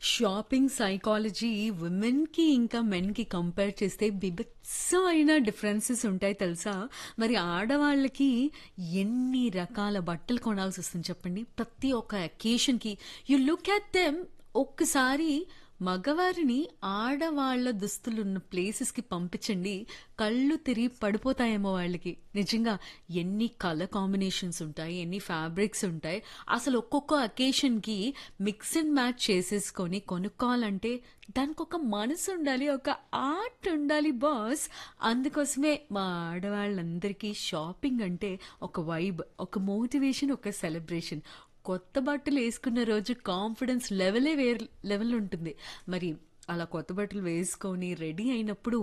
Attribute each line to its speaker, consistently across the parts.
Speaker 1: Shopping psychology ఉమెన్‌కి ఇంకా మెన్‌కి compare చేస్తే బీభత్సమైన డిఫరెన్సెస్ ఉంటాయి తెలుసా? మరి ఆడవాళ్ళకి ఎన్ని రకాల బట్టలు కొనాల్సొస్తుంది చెప్పండి. ప్రతి ఒక్క అకేషన్‌కి యూ లుక్ అట్ దెమ్ ఒక్కసారి మగవారిని ఆడవాళ్ళ దుస్తులున్న ప్లేసెస్‌కి పంపించండి. కళ్ళు తిరిగి పడిపోతాయేమో వాళ్ళకి. నిజంగా ఎన్ని కలర్ కాంబినేషన్స్ ఉంటాయి. ఎన్ని ఫ్యాబ్రిక్స్ ఉంటాయి. అసలు ఒక్కొక్క అకేషన్‌కి మిక్స్ అండ్ మ్యాచ్ చేసేసుకొని కొనుక్కోవాలంటే దానికొక మనసుండాలి. ఒక ఆర్ట్ ఉండాలి బాస్. అందుకోసమే మా ఆడవాళ్ళందరికీ షాపింగ్ అంటే ఒక వైబ్, ఒక మోటివేషన్, ఒక సెలబ్రేషన్. కొత్త బట్టలు ఏసుకున్న రోజు కాన్ఫిడెన్స్ లెవెలే వేరు లెవెల్ ఉంటుంది. మరి అలా కొత్త బట్టలు వేసుకొని రెడీ అయినప్పుడు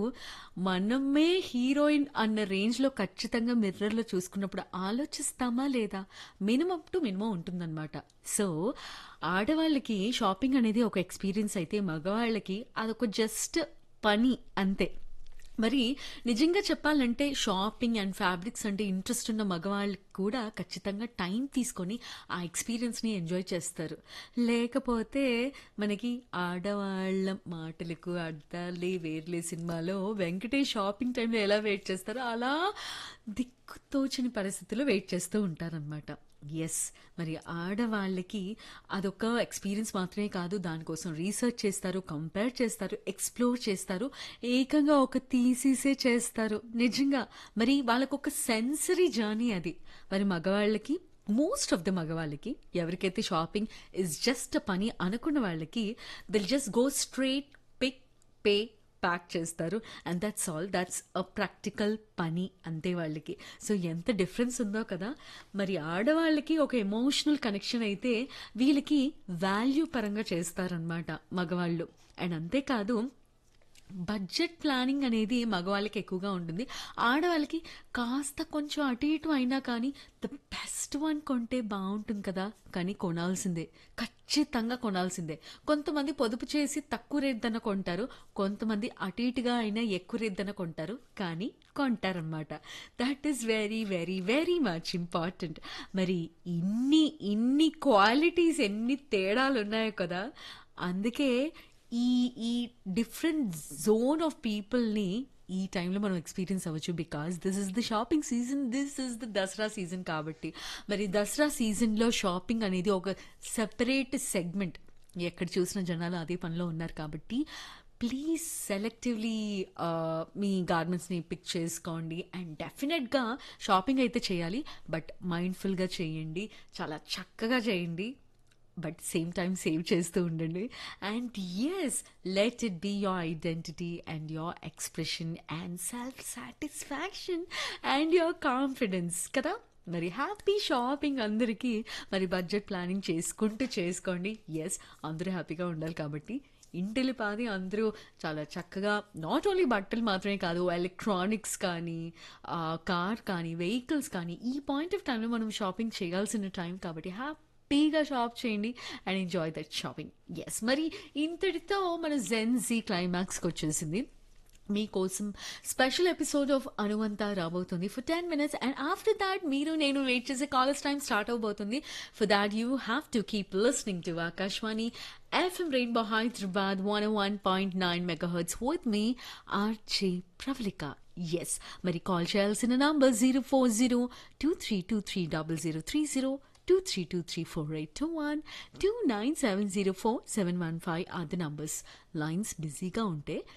Speaker 1: మనమే హీరోయిన్ అన్న రేంజ్‌లో ఖచ్చితంగా మిర్రర్‌లో చూసుకున్నప్పుడు ఆలోచిస్తామా లేదా? మినిమమ్ టు మినిమమ్ ఉంటుందన్నమాట. సో, ఆడవాళ్ళకి షాపింగ్ అనేది ఒక ఎక్స్‌పీరియన్స్ అయితే మగవాళ్ళకి అదొక జస్ట్ పని అంతే. మరి నిజంగా చెప్పాలంటే షాపింగ్ అండ్ ఫ్యాబ్రిక్స్ అంటే ఇంట్రెస్ట్ ఉన్న మగవాళ్ళకి కూడా ఖచ్చితంగా టైం తీసుకొని ఆ ఎక్స్‌పీరియన్స్‌ని ఎంజాయ్ చేస్తారు. లేకపోతే మనకి ఆడవాళ్ళ మాటలకు అర్థాలే వేర్లే సినిమాలో వెంకటేష్ షాపింగ్ టైంలో ఎలా వెయిట్ చేస్తారో అలా దిక్కుతోచని పరిస్థితిలో వెయిట్ చేస్తూ ఉంటారనమాట. యెస్. మరి ఆడవాళ్ళకి అదొక ఎక్స్‌పీరియన్స్ మాత్రమే కాదు. దానికోసం రీసెర్చ్ చేస్తారు, కంపేర్ చేస్తారు, ఎక్స్‌ప్లోర్ చేస్తారు. ఏకంగా ఒక థీసిసే చేస్తారు. నిజంగా. మరి వాళ్ళకొక సెన్సరీ జర్నీ అది. మరి మగవాళ్ళకి మోస్ట్ ఆఫ్ ద మగవాళ్ళకి ఎవరికైతే షాపింగ్ ఈజ్ జస్ట్ అ పని అనుకున్న వాళ్ళకి will just go straight pick, pay, pack చేస్తారు. And that's all. That's a practical పని అంతే వాళ్ళకి. సో, ఎంత డిఫరెన్స్ ఉందో కదా! మరి ఆడవాళ్ళకి ఒక ఎమోషనల్ కనెక్షన్ అయితే వీళ్ళకి వాల్యూ పరంగా చేస్తారనమాట మగవాళ్ళు. అండ్ అంతేకాదు బడ్జెట్ ప్లానింగ్ అనేది మగవాళ్ళకి ఎక్కువగా ఉంటుంది. ఆడవాళ్ళకి కాస్త కొంచెం అటు ఇటు అయినా కానీ ద బెస్ట్ వన్ కొంటే బావుంటుంది కదా! కానీ కొనాల్సిందే. ఖచ్చితంగా కొనాల్సిందే. కొంతమంది పొదుపు చేసి తక్కువ రేట్‌దన కొంటారు. కొంతమంది అటు ఇటుగా అయినా ఎక్కువ రేట్‌దన కొంటారు. కానీ కొంటారనమాట. That is very very very much important. మరి ఇన్ని ఇన్ని క్వాలిటీస్ ఎన్ని తేడాలున్నాయో కదా! అందుకే ఈ ఈ డిఫరెంట్ జోన్ ఆఫ్ పీపుల్‌ని ఈ టైంలో మనం ఎక్స్‌పీరియన్స్ అవ్వచ్చు. Because this is the shopping season. This is the Dasara season కాబట్టి. మరి దసరా సీజన్‌లో షాపింగ్ అనేది ఒక సెపరేట్ సెగ్మెంట్. ఎక్కడ చూసినా జనాలు అదే పనిలో ఉన్నారు కాబట్టి ప్లీజ్ సెలెక్టివ్‌లీ ఆహ్, మీ గార్మెంట్స్‌ని పిక్ చేసుకోండి. అండ్ డెఫినెట్‌గా షాపింగ్ అయితే చేయాలి. బట్ మైండ్‌ఫుల్‌గా చేయండి. చాలా చక్కగా చేయండి. బట్ సేమ్ టైమ్ సేవ్ చేస్తూ ఉండండి. And yes let it be your identity and your expression and self satisfaction and your confidence కదా! మరి హ్యాపీ షాపింగ్ అందరికీ. మరి బడ్జెట్ ప్లానింగ్ చేసుకుంటూ చేసుకోండి. యెస్ అందరూ హ్యాపీగా ఉండాలి కాబట్టి ఇంటిల్లిపాది అందరూ చాలా చక్కగా నాట్ ఓన్లీ బట్టలు మాత్రమే కాదు ఎలక్ట్రానిక్స్ కానీ ఆహ్, కార్ కానీ వెహికల్స్ కానీ ఈ పాయింట్ ఆఫ్ టైంలో మనం షాపింగ్ చేయాల్సిన టైం కాబట్టి హ్యాపీగా షాప్ చేయండి and enjoy that shopping. Yes మరి ఇంతటితో మన జెన్ జీ క్లైమాక్స్‌కి వచ్చేసింది. మీకోసం స్పెషల్ ఎపిసోడ్ ఆఫ్ అనువంత రాబోతుంది for 10 minutes and after that మీరు నేను వెయిట్ చేసే కాలర్స్ టైం స్టార్ట్ అవబోతుంది. For that you have to keep listening to Akashvani FM rainbow Hyderabad 101.9 megahertz with me RJ Pravalika. Yes మరి కాల్ చేయాల్సిన number 04023230030 23234821 29704 715 are the numbers. Lines బిజీగా ఉంటే